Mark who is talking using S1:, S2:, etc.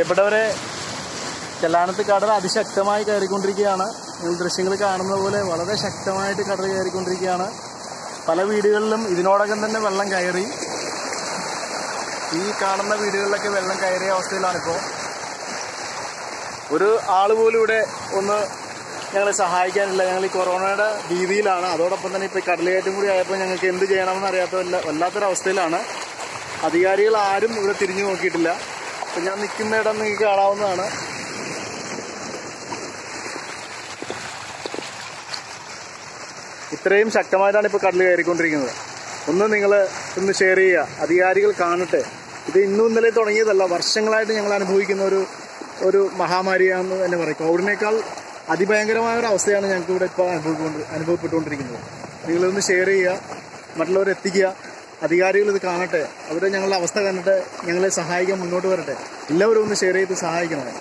S1: പ്രിയപ്പെട്ടവരെ ചെല്ലാനത്ത് കടൽ അതിശക്തമായി കയറിക്കൊണ്ടിരിക്കുകയാണ് നിങ്ങൾ ദൃശ്യങ്ങൾ കാണുന്ന പോലെ വളരെ ശക്തമായിട്ട് കടൽ കയറിക്കൊണ്ടിരിക്കുകയാണ് പല വീടുകളിലും ഇതിനോടകം തന്നെ വെള്ളം കയറി ഈ കാണുന്ന വീടുകളിലൊക്കെ വെള്ളം കയറിയ അവസ്ഥയിലാണിപ്പോൾ ഒരു ആൾ പോലും ഇവിടെ ഒന്ന് ഞങ്ങളെ സഹായിക്കാനില്ല ഞങ്ങൾ ഈ കൊറോണയുടെ ഭീതിയിലാണ് അതോടൊപ്പം തന്നെ ഇപ്പോൾ കടലുകയറ്റം കൂടി ആയപ്പോൾ ഞങ്ങൾക്ക് എന്ത് ചെയ്യണമെന്ന് അറിയാത്ത വല്ല വല്ലാത്തൊരവസ്ഥയിലാണ് അധികാരികൾ ആരും ഇവിടെ തിരിഞ്ഞു നോക്കിയിട്ടില്ല അപ്പം ഞാൻ നിൽക്കുന്ന ഇടം നിങ്ങൾക്ക് കാണാവുന്നതാണ് ഇത്രയും ശക്തമായിട്ടാണ് ഇപ്പോൾ കടൽ കയറിക്കൊണ്ടിരിക്കുന്നത് ഒന്ന് നിങ്ങൾ ഒന്ന് ഷെയർ ചെയ്യുക അധികാരികൾ കാണട്ടെ ഇത് ഇന്നും ഇന്നലെ തുടങ്ങിയതല്ല വർഷങ്ങളായിട്ട് ഞങ്ങൾ അനുഭവിക്കുന്ന ഒരു ഒരു മഹാമാരിയാണെന്ന് തന്നെ പറയും കോവിഡിനേക്കാൾ അതിഭയങ്കരമായ ഒരു അവസ്ഥയാണ് ഞങ്ങൾക്ക് ഇവിടെ ഇപ്പോൾ അനുഭവിക്കൊണ്ട് അനുഭവപ്പെട്ടുകൊണ്ടിരിക്കുന്നത് നിങ്ങളിതൊന്ന് ഷെയർ ചെയ്യുക മറ്റുള്ളവരെ എത്തിക്കുക അധികാരികൾ ഇത് കാണട്ടെ അവരെ ഞങ്ങളുടെ അവസ്ഥ കണ്ടിട്ട് ഞങ്ങളെ സഹായിക്കാൻ മുന്നോട്ട് വരട്ടെ എല്ലാവരും ഒന്ന് ഷെയർ ചെയ്ത് സഹായിക്കണം